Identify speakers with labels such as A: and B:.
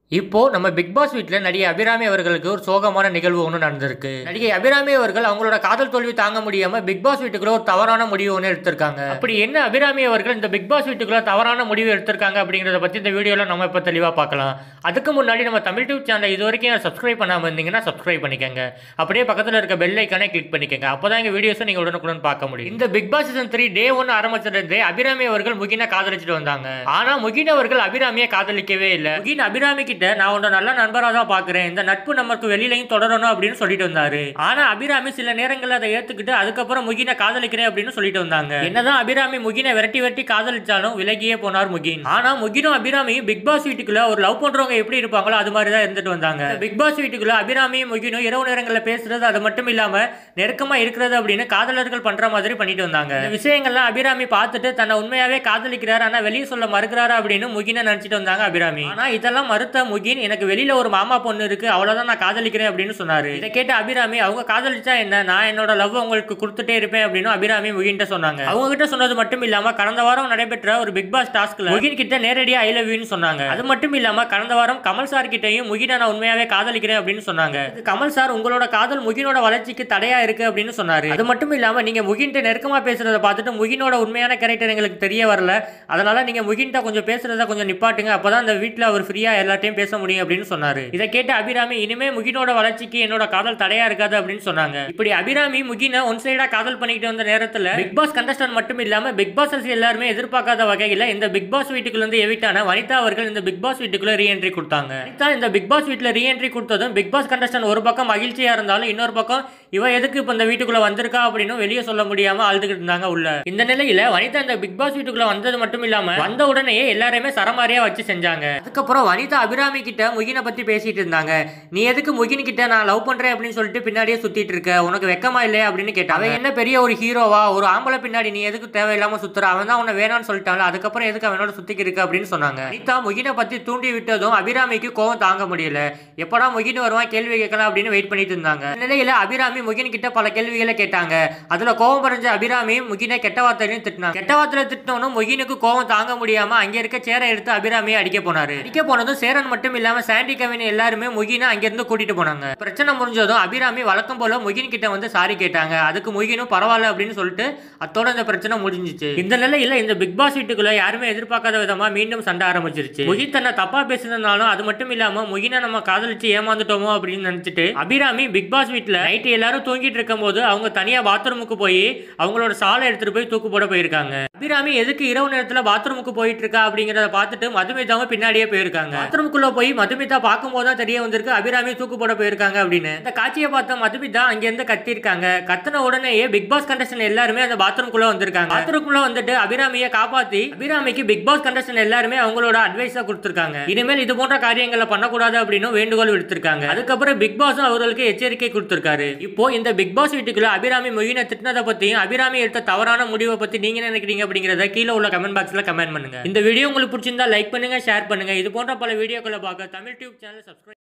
A: இப்போ நம்ம big pass வீட்ல நடிகை அபிராமி அவர்களுக்கு ஒரு சோகமான நிகழ்வு ஒன்று நடந்திருக்கு நடிகை அபிராமி அவர்கள் அவங்களோட காதல் தோல்வி தாங்க முடியாம பிக் பாஸ் வீட்டுக்குள்ள ஒரு தவறான முடிவு ஒன்று எடுத்திருக்காங்க அப்படி என்ன அபிராமி அவர்கள் இந்த பிக் பாஸ் வீட்டுக்குள்ள தவறான முடிவு எடுத்திருக்காங்க அப்படிங்கறத பத்தி இந்த வீடியோல நம்ம இப்ப தெளிவா பார்க்கலாம் அதுக்கு முன்னாடி நம்ம தமிழ் டியூப் சேனல் இது வரைக்கும் சப்ஸ்கிரைப் பண்ணாம இருந்தீங்கன்னா சப்ஸ்கிரைப் பண்ணிக்கங்க அப்படியே பக்கத்துல இருக்க பெல் ஐக்கானே கிளிக் பண்ணிக்கங்க அப்பதான் எங்க வீடியோஸை நீங்க உடனுக்குடன் பார்க்க முடியும் இந்த Bigg Boss season three day one ஆரம்பிச்சிருந்தே அபிராமி அவர்கள் முகினை காதலிச்சுட்டு வந்தாங்க ஆனா முகின் அவர்கள் அபிராமியை காதலிக்கவே இல்லை முகின் அபிராமி கிட்ட நான் உன்னை நல்ல நண்பரா தான் பாக்குறேன் இந்த நட்பு நமக்கு வெளியிலையும் தொடரணும் அப்படின்னு சொல்லிட்டு வந்தாரு ஆனா அபிராமி சில நேரங்கள்ல அதை ஏத்துக்கிட்டு அதுக்கப்புறம் முகினை காதலிக்கிறேன் அப்படின்னு சொல்லிட்டு வந்தாங்க என்னதான் அபிராமி முகினை விரட்டி விரட்டி காதலிச்சாலும் விலகியே போனார் முகின் ஆனா முகினும் அபிராமியும் பிக் பாஸ் வீட்டுக்குள்ள ஒரு லவ் பண்றவங்க எப்படி இருப்பாங்களோ அது மாதிரி தான் இருந்துட்டு வந்தாங்க பிக் பாஸ் வீட்டுக்குள்ள அபிராமியும் முகினும் இரவு நேரங்களில் பேசுறது அது மட்டும் இல்லாம நெருக்கமா இருக்கிறது அப்படின்னு காதலர்கள் பண்ற மாதிரி பண்ணிட்டு வந்தாங்க இந்த விஷயங்கள்லாம் அபிராமி பார்த்துட்டு தன்னை உண்மையாவே காதலிக்கிறார் ஆனா வெளியே சொல்ல மறுக்கிறாரு அப்படின்னு முகினை நினைச்சிட்டு வந்தாங்க அபிராமி ஆனா இதெல்லாம் மறுத்த முகின் எனக்கு வெளியில ஒரு மாமா பொண்ணு இருக்கு அவ்வளவுதான் நான் காதலிக்கிறேன் அப்படின்னு சொன்னாரு இதை கேட்ட அபிராமி அவங்க காதலிச்சா என்ன நான் என்னோட லவ் உங்களுக்கு கொடுத்துட்டே இருப்பேன் அப்படின்னு அபிராமி முகின்கிட்ட சொன்னாங்க அவங்க கிட்ட சொன்னது மட்டும் இல்லாம கடந்த வாரம் நடைபெற்ற ஒரு பிக் பாஸ் டாஸ்க்ல முகின் கிட்ட நேரடியா ஐ லவ் யூன்னு சொன்னாங்க அது மட்டும் இல்லாம கடந்த வாரம் கமல் சார் கிட்டயும் முகினை நான் உண்மையாவே காதலிக்கிறேன் அப்படின்னு சொன்னாங்க இதுக்கு கமல் சார் உங்களோட காதல் முகினோட வளர்ச்சிக்கு தடையா இருக்கு அப்படின்னு சொன்னாரு அது மட்டும் இல்லாம நீங்க முகின்ட்ட நெருக்கமா பேசுறத பார்த்துட்டு முகினோட உண்மையான கேரக்டர் எங்களுக்கு தெரிய வரல அதனால நீங்க முகின்ட்ட கொஞ்சம் பேசுறத கொஞ்சம் நிப்பாட்டுங்க அப்பதான் அந்த வீட்ல அவர் ஃப்ரீயா எல்லாத்தையும் பேச முடியும் அப்படின்னு சொன்னாரு இதை கேட்ட அபிராமி இனிமே முகினோட வளர்ச்சிக்கு என்னோட காதல் தடையா இருக்காது அப்படின்னு சொன்னாங்க இப்படி அபிராமி முகினை ஒன் சைடா காதல் பண்ணிக்கிட்டு வந்த நேரத்துல பிக் பாஸ் கண்டஸ்டன்ட் மட்டும் இல்லாம பிக் பாஸ் எல்லாருமே எதிர்பார்க்காத வகையில இந்த பிக் பாஸ் வீட்டுக்குள்ள இருந்து எவிட்டான வனிதா அவர்கள் இந்த பிக் பாஸ் வீட்டுக்குள்ள ரீஎன்ட்ரி கொடுத்தாங்க வனிதா இந்த பிக் பாஸ் வீட்டுல ரீஎன்ட்ரி கொடுத்ததும் பிக் பாஸ் கண்டஸ்டன்ட் ஒரு பக்கம் மகிழ்ச்சியா இருந்தாலும் இன்னொரு பக்கம் இவ எதுக்கு இப்ப இந்த வீட்டுக்குள்ள வந்திருக்கா அப்படின்னு வெளியே சொல்ல முடியாம அழுதுகிட்டு இருந்தாங்க உள்ள இந்த நிலையில வனிதா இந்த பிக் பாஸ் வீட்டுக்குள்ள வந்தது மட்டும் இல்லாம வந்த உடனேயே எல்லாரையுமே சரமாரியா வச்சு செஞ்சாங்க அதுக்கப்புறம் வனிதா அபிராமி கிட்ட முகினை பத்தி பேசிட்டு இருந்தாங்க நீ எதுக்கு முகின் கிட்ட நான் லவ் பண்றேன் அப்படின்னு சொல்லிட்டு பின்னாடியே சுத்திட்டு இருக்க உனக்கு வெக்கமா இல்லையா அப்படின்னு கேட்டா அவன் என்ன பெரிய ஒரு ஹீரோவா ஒரு ஆம்பளை பின்னாடி நீ எதுக்கு தேவையில்லாம சுத்துற அவன் தான் உன்னை வேணாம்னு சொல்லிட்டான்ல அதுக்கப்புறம் எதுக்கு அவனோட சுத்திக்கு இருக்கு அப்படின்னு சொன்னாங்க வனிதா முகினை பத்தி தூண்டி விட்டதும் அபிராமிக்கு கோவம் தாங்க முடியல எப்படா முகின் வருவான் கேள்வி கேட்கலாம் அப்படின்னு வெயிட் பண்ணிட்டு இருந்தாங்க இந்த நிலையில அபிராமி முகின் கிட்ட பல கேள்விகளை கேட்டாங்க அதுல கோவம் பறிஞ்ச அபிராமி முகினை கெட்ட வார்த்தையிலும் திட்டினாங்க கெட்ட வார்த்தையில திட்டினவனும் முகினுக்கு கோவம் தாங்க முடியாம அங்க இருக்க சேரை எடுத்து அபிராமியை அடிக்க போனாரு அடிக்க போனதும் சேரன் மட்டும் இல்லாம சாண்டி கவின் எல்லாருமே முகினை அங்கிருந்து கூட்டிட்டு போனாங்க பிரச்சனை முடிஞ்சதும் அபிராமி வழக்கம் போல முகின் கிட்ட வந்து சாரி கேட்டாங்க அதுக்கு முகினும் பரவாயில்ல அப்படின்னு சொல்லிட்டு அத்தோட இந்த பிரச்சனை முடிஞ்சிச்சு இந்த நிலையில இந்த பிக் பாஸ் வீட்டுக்குள்ள யாருமே எதிர்பார்க்காத விதமா மீண்டும் சண்டை ஆரம்பிச்சிருச்சு முகின் தன்னை தப்பா பேசுனதுனாலும் அது மட்டும் இல்லாம முகினை நம்ம காதலிச்சு ஏமாந்துட்டோமோ அப்படின்னு நினைச்சிட்டு அபிராமி பிக் பாஸ் வீட்டுல நைட்டு எல்லாரும் தூங்கிட்டு இருக்கும் போது அவங்க தனியா பாத்ரூமுக்கு போய் அவங்களோட சாலை எடுத்துட்டு போய் தூக்கு போட போயிருக்காங்க அபிராமி எதுக்கு இரவு நேரத்துல பாத்ரூமுக்கு போயிட்டு இருக்கா அப்படிங்கறத பார்த்துட்டு மதுமிதாவும் பின்னாடியே போயிருக்காங்க பாத்ரூமுக்குள்ள போய் மதுமிதா பார்க்கும்போது தான் தெரிய வந்திருக்கு அபிராமி தூக்கு போட போயிருக்காங்க அப்படின்னு இந்த காட்சியை பார்த்த மதுமிதா அங்க இருந்து கத்திருக்காங்க கத்தின உடனேயே பிக் பாஸ் கண்டஸ்டன் எல்லாருமே அந்த பாத்ரூம்குள்ள வந்திருக்காங்க பாத்ரூம்குள்ள வந்துட்டு அபிராமியை காப்பாத்தி அபிராமிக்கு பிக் பாஸ் கண்டஸ்டன் எல்லாருமே அவங்களோட அட்வைஸா கொடுத்திருக்காங்க இனிமேல் இது போன்ற காரியங்களை பண்ணக்கூடாது அப்படின்னு வேண்டுகோள் விடுத்திருக்காங்க அதுக்கப்புறம் பிக் பாஸும் அவர்களுக்கு எச்சரிக்கை கொடுத்திருக்காரு இப்போ இந்த பிக் பாஸ் வீட்டுக்குள்ள அபிராமி மொயினை திட்டினதை பத்தியும் அபிராமி எடுத்த தவறான முடிவை பத்தி நீங்க என்ன நினைக்கிறீங்க அப்படிங்கறத கீழே உள்ள கமெண்ட் பாக்ஸ்ல கமெண்ட் பண்ணுங்க இந்த வீடியோ உங்களுக்கு பிடிச்சிருந்தா லைக் பண்ணுங்க ஷேர் பண்ணுங்க இது போன்ற பல வீடியோக்களை பார்க்க தமிழ் டியூப் சேனல் சப்ஸ்கிரைப்